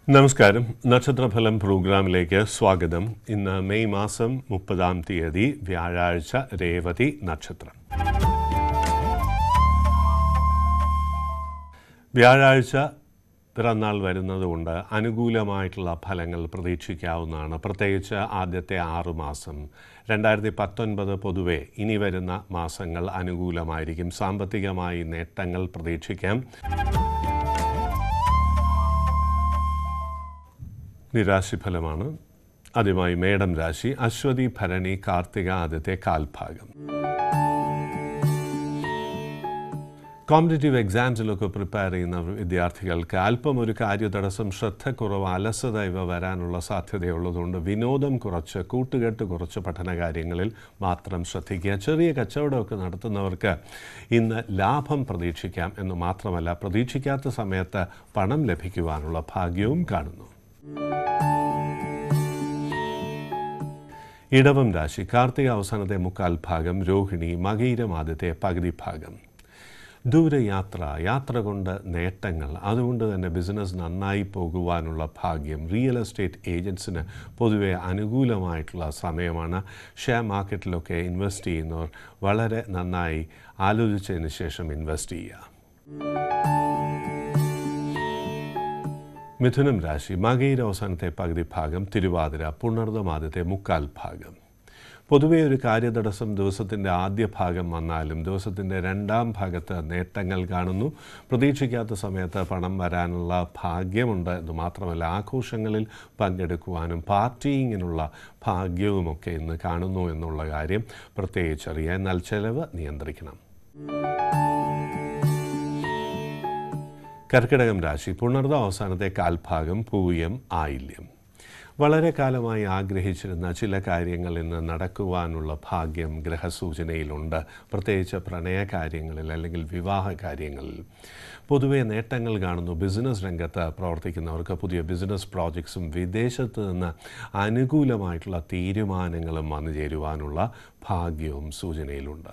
നമസ്കാരം നക്ഷത്രഫലം പ്രോഗ്രാമിലേക്ക് സ്വാഗതം ഇന്ന് മെയ് മാസം മുപ്പതാം തീയതി വ്യാഴാഴ്ച രേവതി നക്ഷത്രം വ്യാഴാഴ്ച പിറന്നാൾ വരുന്നതുകൊണ്ട് അനുകൂലമായിട്ടുള്ള ഫലങ്ങൾ പ്രതീക്ഷിക്കാവുന്നതാണ് പ്രത്യേകിച്ച് ആദ്യത്തെ ആറു മാസം രണ്ടായിരത്തി പത്തൊൻപത് പൊതുവെ ഇനി വരുന്ന മാസങ്ങൾ അനുകൂലമായിരിക്കും സാമ്പത്തികമായി നേട്ടങ്ങൾ പ്രതീക്ഷിക്കാം നിരാശിഫലമാണ് ആദ്യമായി മേടം രാശി അശ്വതി ഭരണി കാർത്തിക ആദ്യത്തെ കാൽഭാഗം കോമ്പറ്റേറ്റീവ് എക്സാംസിലൊക്കെ പ്രിപ്പയർ ചെയ്യുന്ന വിദ്യാർത്ഥികൾക്ക് അല്പം ഒരു കാര്യതടസ്സം ശ്രദ്ധക്കുറവ് അലസത ഇവ വരാനുള്ള സാധ്യതയുള്ളതുകൊണ്ട് വിനോദം കുറച്ച് കൂട്ടുകെട്ട് കുറച്ച് പഠന കാര്യങ്ങളിൽ മാത്രം ശ്രദ്ധിക്കുക ചെറിയ കച്ചവടമൊക്കെ നടത്തുന്നവർക്ക് ഇന്ന് ലാഭം പ്രതീക്ഷിക്കാം എന്ന് മാത്രമല്ല പ്രതീക്ഷിക്കാത്ത സമയത്ത് പണം ലഭിക്കുവാനുള്ള ഭാഗ്യവും കാണുന്നു ഇടവം രാശി കാർത്തിക അവസാനത്തെ മുക്കാൽ ഭാഗം രോഹിണി മകീരം ആദ്യത്തെ പകുതി ഭാഗം ദൂരയാത്ര യാത്ര കൊണ്ട് നേട്ടങ്ങൾ അതുകൊണ്ട് തന്നെ ബിസിനസ് നന്നായി പോകുവാനുള്ള ഭാഗ്യം റിയൽ എസ്റ്റേറ്റ് ഏജൻസിന് പൊതുവെ അനുകൂലമായിട്ടുള്ള സമയമാണ് ഷെയർ മാർക്കറ്റിലൊക്കെ ഇൻവെസ്റ്റ് ചെയ്യുന്നവർ വളരെ നന്നായി ആലോചിച്ചതിന് ശേഷം ഇൻവെസ്റ്റ് ചെയ്യുക മിഥുനം രാശി മകയിര അവസാനത്തെ പകുതി ഭാഗം തിരുവാതിര പുണർദം ആദ്യത്തെ മുക്കാൽ ഭാഗം പൊതുവേ ഒരു കാര്യതടസ്സം ദിവസത്തിൻ്റെ ആദ്യ ഭാഗം വന്നാലും ദിവസത്തിൻ്റെ രണ്ടാം ഭാഗത്ത് നേട്ടങ്ങൾ കാണുന്നു പ്രതീക്ഷിക്കാത്ത സമയത്ത് പണം വരാനുള്ള ഭാഗ്യമുണ്ട് എന്ന് മാത്രമല്ല ആഘോഷങ്ങളിൽ പങ്കെടുക്കുവാനും പാർട്ടിയിങ്ങിനുള്ള ഭാഗ്യവുമൊക്കെ ഇന്ന് കാണുന്നു എന്നുള്ള കാര്യം പ്രത്യേകിച്ചറിയാൻ എന്നാൽ ചെലവ് നിയന്ത്രിക്കണം കർക്കിടകം രാശി പുണർദ അവസാനത്തെ കാൽഭാഗം പൂയം ആയില്യം വളരെ കാലമായി ആഗ്രഹിച്ചിരുന്ന ചില കാര്യങ്ങൾ ഇന്ന് നടക്കുവാനുള്ള ഭാഗ്യം ഗ്രഹസൂചനയിലുണ്ട് പ്രത്യേകിച്ച് പ്രണയ കാര്യങ്ങളിൽ അല്ലെങ്കിൽ വിവാഹ കാര്യങ്ങളിൽ പൊതുവെ നേട്ടങ്ങൾ കാണുന്നു ബിസിനസ് രംഗത്ത് പ്രവർത്തിക്കുന്നവർക്ക് പുതിയ ബിസിനസ് പ്രോജക്ട്സും വിദേശത്ത് നിന്ന് അനുകൂലമായിട്ടുള്ള തീരുമാനങ്ങളും വന്നു ചേരുവാനുള്ള ഭാഗ്യവും സൂചനയിലുണ്ട്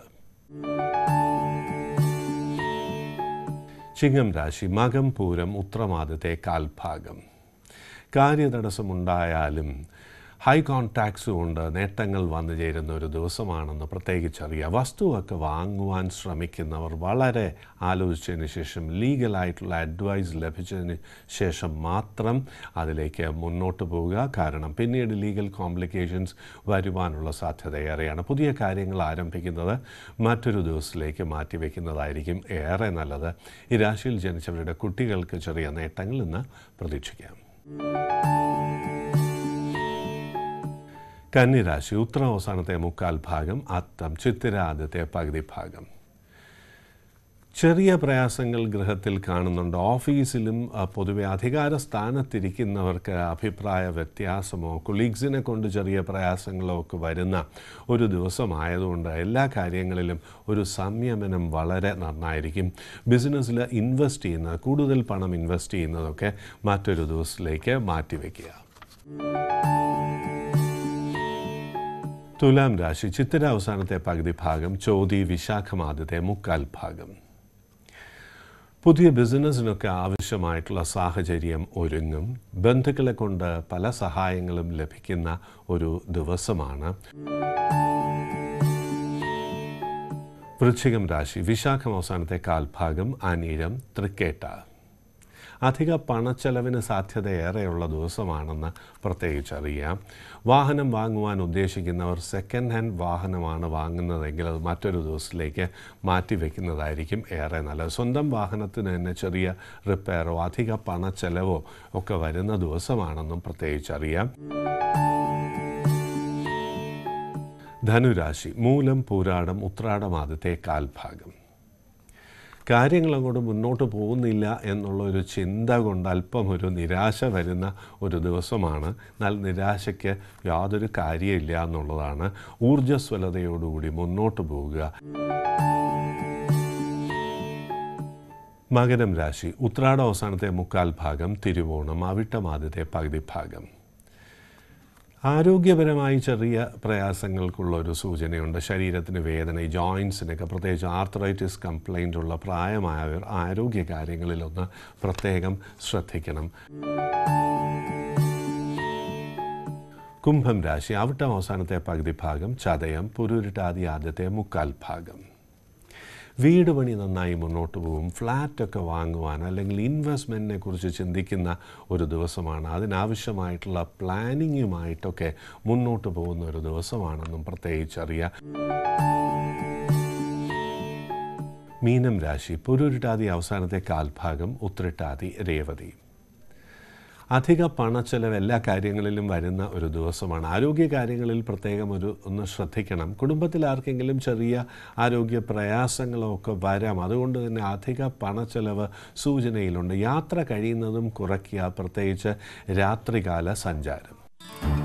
ചിങ്ങം രാശി മകം പൂരം ഉത്രമാദത്തെ കാൽഭാഗം കാര്യതടസ്സമുണ്ടായാലും ഹൈ കോൺടാക്ട്സ് കൊണ്ട് നേട്ടങ്ങൾ വന്നു ചേരുന്ന ഒരു ദിവസമാണെന്ന് പ്രത്യേകിച്ചറിയുക വസ്തുവൊക്കെ വാങ്ങുവാൻ ശ്രമിക്കുന്നവർ വളരെ ആലോചിച്ചതിന് ശേഷം ലീഗലായിട്ടുള്ള അഡ്വൈസ് ലഭിച്ചതിന് ശേഷം മാത്രം അതിലേക്ക് മുന്നോട്ട് പോവുക കാരണം പിന്നീട് ലീഗൽ കോംപ്ലിക്കേഷൻസ് വരുവാനുള്ള സാധ്യത ഏറെയാണ് പുതിയ കാര്യങ്ങൾ ആരംഭിക്കുന്നത് മറ്റൊരു ദിവസത്തിലേക്ക് മാറ്റിവെക്കുന്നതായിരിക്കും ഏറെ നല്ലത് ഈ രാശിയിൽ ജനിച്ചവരുടെ കുട്ടികൾക്ക് ചെറിയ നേട്ടങ്ങൾ ഇന്ന് പ്രതീക്ഷിക്കാം കന്നിരാശി ഉത്തര അവസാനത്തെ മുക്കാൽ ഭാഗം അത്തം ചിത്തിര ആദ്യത്തെ പകുതി ഭാഗം ചെറിയ പ്രയാസങ്ങൾ ഗൃഹത്തിൽ കാണുന്നുണ്ട് ഓഫീസിലും പൊതുവെ അധികാര സ്ഥാനത്തിരിക്കുന്നവർക്ക് അഭിപ്രായ വ്യത്യാസമോ കൊളീഗ്സിനെ കൊണ്ട് ചെറിയ പ്രയാസങ്ങളോ ഒക്കെ വരുന്ന ഒരു ദിവസമായതുകൊണ്ട് എല്ലാ കാര്യങ്ങളിലും ഒരു സംയമനം വളരെ നന്നായിരിക്കും ബിസിനസ്സിൽ ഇൻവെസ്റ്റ് ചെയ്യുന്നത് കൂടുതൽ പണം ഇൻവെസ്റ്റ് ചെയ്യുന്നതൊക്കെ മറ്റൊരു ദിവസത്തിലേക്ക് മാറ്റിവെക്കുക തുലാം രാശി ചിത്തിര അവസാനത്തെ പകുതി ഭാഗം ചോതി വിശാഖമാദ്യത്തെ മുക്കാൽ ഭാഗം പുതിയ ബിസിനസ്സിനൊക്കെ ആവശ്യമായിട്ടുള്ള സാഹചര്യം ഒരുങ്ങും ബന്ധുക്കളെ കൊണ്ട് പല സഹായങ്ങളും ലഭിക്കുന്ന ഒരു ദിവസമാണ് വൃശ്ചികം രാശി വിശാഖം അവസാനത്തെ കാൽഭാഗം അനീരം തൃക്കേട്ട അധിക പണച്ചെലവിന് സാധ്യതയേറെയുള്ള ദിവസമാണെന്ന് പ്രത്യേകിച്ചറിയാം വാഹനം വാങ്ങുവാൻ ഉദ്ദേശിക്കുന്നവർ സെക്കൻഡ് ഹാൻഡ് വാഹനമാണ് വാങ്ങുന്നതെങ്കിൽ അത് മറ്റൊരു ദിവസത്തിലേക്ക് മാറ്റിവെക്കുന്നതായിരിക്കും ഏറെ നല്ലത് സ്വന്തം വാഹനത്തിന് തന്നെ ചെറിയ റിപ്പയറോ അധിക പണച്ചെലവോ ഒക്കെ വരുന്ന ദിവസമാണെന്നും പ്രത്യേകിച്ചറിയാം ധനുരാശി മൂലം പൂരാടം ഉത്രാടം ആദ്യത്തെ കാൽഭാഗം കാര്യങ്ങൾ അങ്ങോട്ട് മുന്നോട്ട് പോകുന്നില്ല എന്നുള്ള ഒരു ചിന്ത കൊണ്ട് അല്പം ഒരു നിരാശ വരുന്ന ഒരു ദിവസമാണ് എന്നാൽ നിരാശയ്ക്ക് യാതൊരു കാര്യമില്ല എന്നുള്ളതാണ് ഊർജ്ജസ്വലതയോടുകൂടി മുന്നോട്ട് പോവുക മകരം രാശി ഉത്രാട അവസാനത്തെ മുക്കാൽ ഭാഗം തിരുവോണം അവിട്ടം ആദ്യത്തെ പകുതി ഭാഗം ആരോഗ്യപരമായി ചെറിയ പ്രയാസങ്ങൾക്കുള്ള ഒരു സൂചനയുണ്ട് ശരീരത്തിന് വേദന ഈ ജോയിൻസിനൊക്കെ പ്രത്യേകിച്ച് ആർത്രൈറ്റിസ് കംപ്ലൈൻ്റ് ഉള്ള പ്രായമായവർ ആരോഗ്യ കാര്യങ്ങളിലൊന്ന് പ്രത്യേകം ശ്രദ്ധിക്കണം കുംഭം രാശി അവിട്ടം അവസാനത്തെ പകുതി ഭാഗം ചതയം പുരുരുട്ടാതി ആദ്യത്തെ മുക്കാൽ ഭാഗം വീട് പണി നന്നായി മുന്നോട്ട് പോകും ഫ്ലാറ്റൊക്കെ വാങ്ങുവാൻ അല്ലെങ്കിൽ ഇൻവെസ്റ്റ്മെൻറ്റിനെ കുറിച്ച് ചിന്തിക്കുന്ന ഒരു ദിവസമാണ് അതിനാവശ്യമായിട്ടുള്ള പ്ലാനിങ്ങുമായിട്ടൊക്കെ മുന്നോട്ട് പോകുന്ന ഒരു ദിവസമാണെന്നും പ്രത്യേകിച്ചറിയാം മീനം രാശി പുരുരുട്ടാതി അവസാനത്തെ കാൽഭാഗം ഉത്രട്ടാതി രേവതി അധിക പണച്ചെലവ് എല്ലാ കാര്യങ്ങളിലും വരുന്ന ഒരു ദിവസമാണ് ആരോഗ്യ കാര്യങ്ങളിൽ പ്രത്യേകം ഒരു ഒന്ന് ശ്രദ്ധിക്കണം കുടുംബത്തിൽ ആർക്കെങ്കിലും ചെറിയ ആരോഗ്യ പ്രയാസങ്ങളോ ഒക്കെ വരാം അതുകൊണ്ട് തന്നെ അധിക പണച്ചെലവ് സൂചനയിലുണ്ട് യാത്ര കഴിയുന്നതും കുറയ്ക്കുക പ്രത്യേകിച്ച് രാത്രികാല സഞ്ചാരം